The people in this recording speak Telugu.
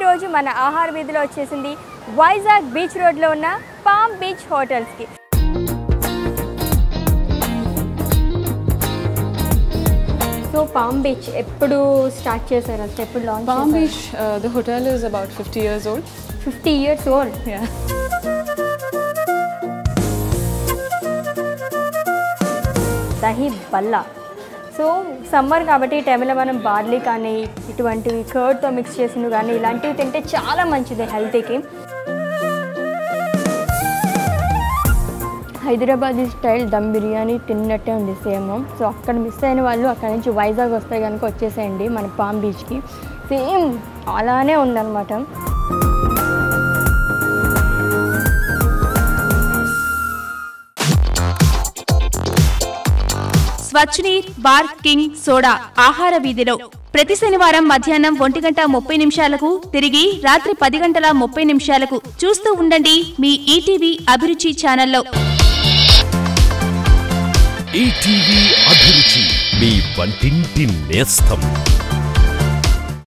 ఈరోజు మన ఆహార వీధిలో వచ్చేసింది వైజాగ్ బీచ్ రోడ్లో ఉన్న పామ్ బీచ్ హోటల్స్కి సో పామ్ బీచ్ ఎప్పుడు స్టార్ట్ చేశారు అసలు ఎప్పుడు launch Palm Beach, uh, the hotel is about 50 years old. Fifty years old Yeah. Dahi bhalla so summer కాబట్టి ఈ టైంలో మనం బార్లీ కానీ ఇటువంటివి కర్డ్తో మిక్స్ చేసినవి కానీ ఇలాంటివి తింటే చాలా మంచిది హెల్త్కి హైదరాబాదీ స్టైల్ దమ్ బిర్యానీ తిన్నట్టే ఉంది సేమ్ సో అక్కడ మిస్ అయిన వాళ్ళు అక్కడ నుంచి వైజాగ్ వస్తే కనుక వచ్చేసేయండి మన పామ్ బీచ్కి సేమ్ అలానే ఉందన్నమాట స్వచ్ఛనీర్ బార్ కింగ్ సోడా ఆహార వీధిలో ప్రతి శనివారం మధ్యాహ్నం ఒంటి గంట ముప్పై నిమిషాలకు తిరిగి రాత్రి పది గంటల ముప్పై నిమిషాలకు చూస్తూ ఉండండి మీ ఈటీవీ అభిరుచి ఛానల్లో ఈటీవీ అభిరుచి మీ వంటింటి నేస్తం